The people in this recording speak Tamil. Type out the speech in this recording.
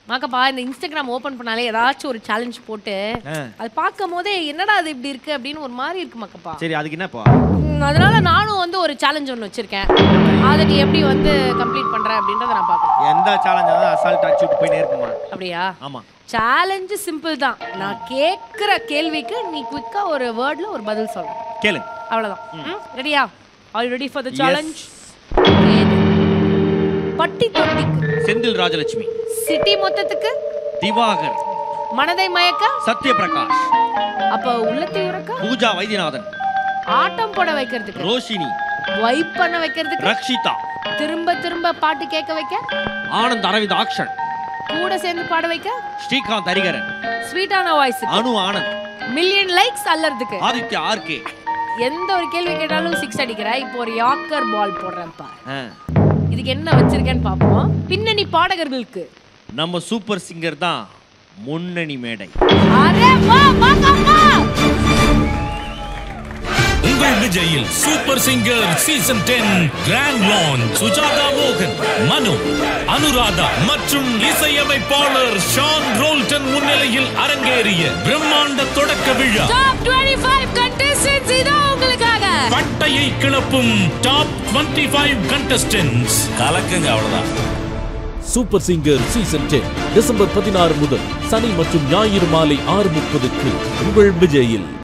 மாக்கப்பா இந்த இன்ஸ்டாகிராம் ஓபன் பண்ணாலே ஏதாச்சும் ஒரு சேலஞ்ச் போட்டு ஆ. அது பார்க்கும் போதே என்னடா அது இப்படி இருக்கு அப்படின்னு ஒரு மாதிரி இருக்கு மாக்கப்பா சரி அதுக்கு என்னப்பா ம், அதனால நானும் வந்து ஒரு சேலஞ்ச் ஒன்று வச்சிருக்கேன் அதை நீ எப்படி வந்து கம்ப்ளீட் பண்ற அப்படின்றத நான் பார்க்கணும் எந்த சேலஞ்ச் தான் அசால்ட் அடிச்சு விட்டு போய் நேர்க்குமா அப்படியா ஆமா சேலஞ்சு சிம்பிள் தான் நான் கேட்குற கேள்விக்கு நீ குயிக்கா ஒரு வேர்ட்ல ஒரு பதில் சொல்லணும் கேளு அவ்வளவுதான் ரெடியா all ready for the Yes. Challenge பட்டி தொட்டிக்கு செந்தில் ராஜலட்சுமி சிட்டி மொத்தத்துக்கு திவாகர் மனதை மயக்க சத்யபிரகாஷ் அப்ப உள்ளத்தை உறக்க பூஜா வைத்தியநாதன் ஆட்டம் போட வைக்கிறதுக்கு ரோஷினி வைப் பண்ண வைக்கிறதுக்கு ரக்ஷிதா திரும்ப திரும்ப பாட்டு கேட்க வைக்க ஆனந்த் அரவிந்த் ஆக்ஷன் கூட சேர்ந்து பாட வைக்க ஸ்ரீகாந்த் ஹரிகரன் ஸ்வீட்டான voice Anu Anand million likes அல்லறதுக்கு ஆதித்யா ஆர்கே எந்த ஒரு கேள்வி கேட்டாலும் சிக்ஸ் அடிக்கிற இப்போ ஒரு யாக்கர் பால் போடுறேன் பாரு இதுக்கு என்ன வச்சிருக்கேன்னு பார்ப்போம் பின்னணி பாடகர்களுக்கு நம்ம சூப்பர் சிங்கர் தான் முன்னணி மேடை அரே வா வாங்கம்மா உங்கள் விஜயில் super singer season ten grand launch Sujatha மோகன் மனு அனுராதா மற்றும் இசையமைப்பாளர் ஷான் ரோல்டன் முன்னிலையில் அரங்கேறிய பிரம்மாண்ட தொடக்க விழா டாப் 25 கண்டெஸ்டன்ட்ஸ் இதோ உங்களுக்காக பட்டையை கிளப்பும் டாப் 25 ஃபைவ் கண்டஸ்டன்ஸ் கலக்குங்க அவ்வளவுதான் super singer season ten December பதினாறு முதல் சனி மற்றும் ஞாயிறு மாலை ஆறு முப்பதுக்கு உங்கள் விஜயில்